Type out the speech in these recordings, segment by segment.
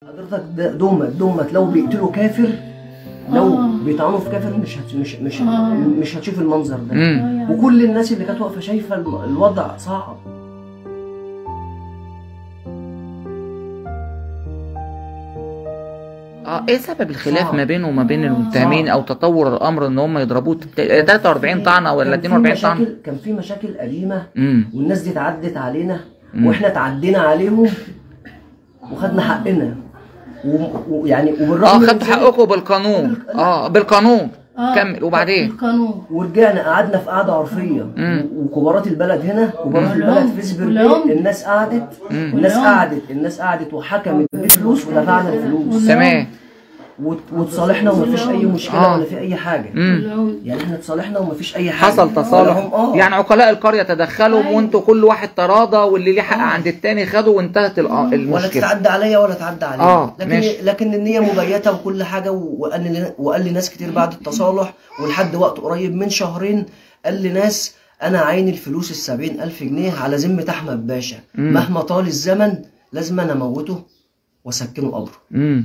حضرتك ده دمت دمت لو بيقتلوا كافر لو آه. بيطعنوا في كافر مش هت مش مش آه. مش هتشوف المنظر ده امم وكل الناس اللي كانت واقفه شايفه الم- الوضع صعب اه ايه سبب الخلاف صعب. ما بينه وما بين المتهمين صعب. او تطور الامر ان هم يضربوه 43 طعنه ولا كان في 42 طعنه مشاكل كان في مشاكل قديمه امم والناس دي اتعدت علينا مم. واحنا تعدينا عليهم وخدنا حقنا و- ويعني وبالرغم اه من خدتوا ذلك حقكم بالقانون اه بالقانون آه. كمل وبعدين القانون ورجعنا قعدنا في قعده عرفيه مم. و- وكبارات البلد هنا كبارات كلهم. البلد في سبربي كلهم. الناس قعدت مم. الناس كلهم. قعدت الناس قعدت وحكمت بفلوس ودفعنا الفلوس تمام وت- وتصالحنا ومفيش اي مشكله آه. ولا في اي حاجه امم كلهم. يعني احنا اتصالحنا ومفيش اي حاجه حصل تصالح هم- اه يعني عقلاء القريه تدخلوا وانتوا كل واحد تراضى واللي ليه حق عند التاني خده وانتهت الأ- ولا المشكله تتعدى عليا ولا تعدى عليا آه، لكن ماشي. لكن النيه مبيته وكل حاجه و- وقال لي وقال لي ناس كتير بعد التصالح ولحد وقت قريب من شهرين قال لي ناس انا عاين الفلوس السبعين الف جنيه على ذمه احمد باشا مم. مهما طال الزمن لازم انا اموته واسكنه قبره امم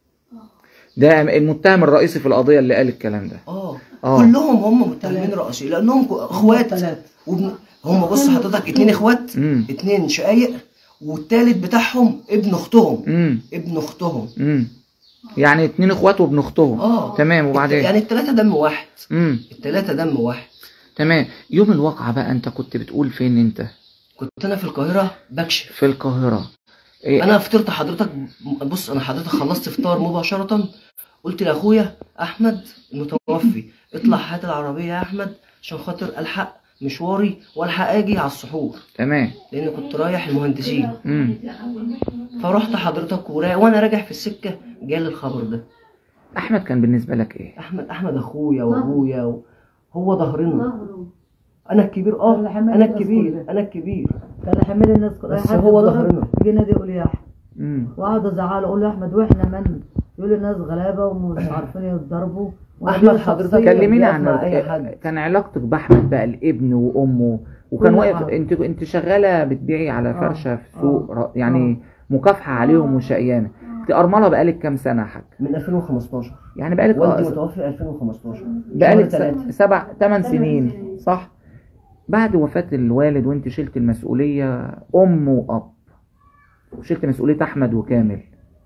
ده المتهم الرئيسي في القضيه اللي قال الكلام ده اه آه. كلهم هم متهمين رئيسي لانهم كو- اخوات وابن هم بص حضرتك اتنين اخوات امم اتنين شقايق والتالت بتاعهم ابن اختهم امم ابن اختهم امم يعني اتنين اخوات وابن اختهم اه تمام وبعدين يعني التلاتة دم واحد امم التلاتة دم واحد تمام يوم الواقعه بقى انت كنت بتقول فين انت كنت انا في القاهرة بكشف في القاهره إيه انا فطرت حضرتك بص انا حضرتك خلصت فطار مباشرة قلت لاخويا احمد المتوفي اطلع هات العربية يا احمد عشان خاطر الحق مشواري والحق اجي على السحور تمام لان كنت رايح المهندسين امم فرحت حضرتك ورا... وانا راجع في السكة جالي الخبر ده احمد كان بالنسبه لك ايه احمد احمد اخويا وابويا و... هو ظهرنا انا الكبير اه انا الكبير انا الكبير كان حمل الناس كلها بس هو ظهرنا. يجي نادي يقول يا احمد امم وقعدوا يزعلوا اقول له يا احمد واحنا من يقول لي الناس غلابه ومش عارفين يتضربوا وأنا أحمد ليا حضرتك شخصية كلميني بيقف عن مع أي حد. كان علاقتك باحمد بقى الابن وامه وكان كل واقف حاجة. انت انت شغاله بتبيعي على آه، فرشه في آه، سوق ر- يعني مكافحه عليهم وشقيانه انت ارمله بقالك كام سنه يا حاج من 2015 يعني بقالك والدي آه، متوفي 2015 بقالك شهر س- تلاتة. سبع ثمان سنين صح بعد وفاة الوالد وانت شلت المسؤولية أم وأب وشلت مسؤولية أحمد وكامل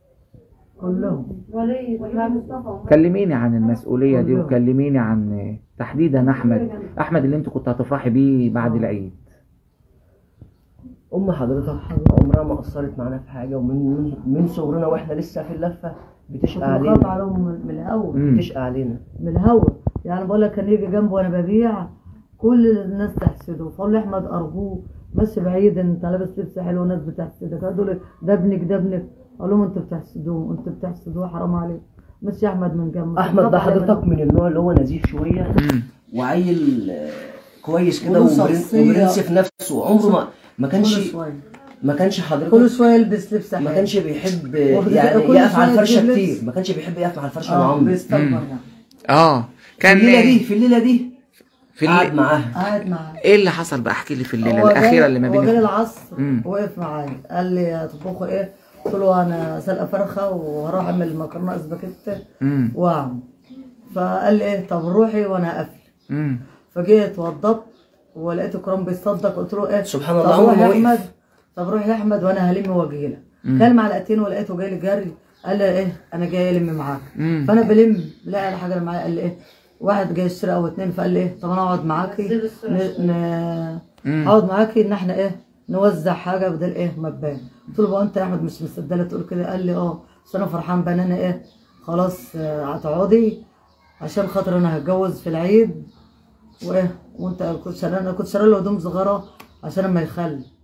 كلهم كلميني عن المسؤولية دي كلهم. وكلميني عن تحديدا أحمد أحمد اللي انت كنت هتفرحي بيه بعد العيد ام حضرتك عمرها ما قصرت معانا في حاجه ومن من, من صغرنا واحنا لسه في اللفه كنت بتشقى بخاف علينا عليهم من من الهوا مم. بتشقى علينا من الهوا يعني بقول لك كان يجي جنبه وانا ببيع كل الناس تحسده فاقول له احمد ارجوك بس بعيد انت لابس لبس حلو والناس بتحسدك قالوا لي ده ابنك ده ابنك اقول لهم انتوا بتحسدوه انتوا بتحسدوه حرام عليك مش يا احمد من جنبك احمد ده بخاف عليه من- حضرتك من النوع اللي هو نزيه شويه مم. وعيل آه، كويس كده وله وبرن- شخصية. وبرنس في نفسه عمره ما ما كل كانش شويه ما كانش كل حضرتك شويه يلبس لبس حلو ما كانش بيحب وفي- يعني كل يقف على شوية الفرشه يجيب كتير لبس. ما كانش بيحب يقف على الفرشه اه مع عمرو بيستكبر مم. يعني اه في كان الليله دي في الليله دي في قعد اللي... معاها قاعد معاه ايه اللي حصل بقى احكي لي في الليلة هو الأخيرة جاي- اللي ما هو جاي بينك العصر مم. وقف معايا قال لي هتطبخوا ايه؟ قلت له انا سلقه فرخه وهروح اعمل مكرونه اسباجيتي مم. واعمل فقال لي ايه طب روحي وانا هقفل مم. فجيت وضبط ولقيت كرام بيتصدق قلت له ايه سبحان طب الله عمره روح ما يا وقف. احمد طب روح يا احمد وانا هلم واجي لك كان معلقتين ولقيته جاي لي جري قال لي ايه انا جاي الم معاك مم. فانا بلم لقى الحاجه اللي معايا قال لي ايه واحد جاي يشتري او اتنين فقال لي ايه طب انا اقعد معاكي ن... ن... مم. اقعد معاكي ان احنا ايه نوزع حاجه بدل ايه ما تبان قلت له بقى انت يا احمد مش مصدقه تقول كده قال لي اه بس انا فرحان بان انا ايه خلاص آه، هتقعدي عشان خاطر انا هتجوز في العيد وايه وانت كنت شاري انا كنت شاري له هدوم صغيره عشان اما يخلي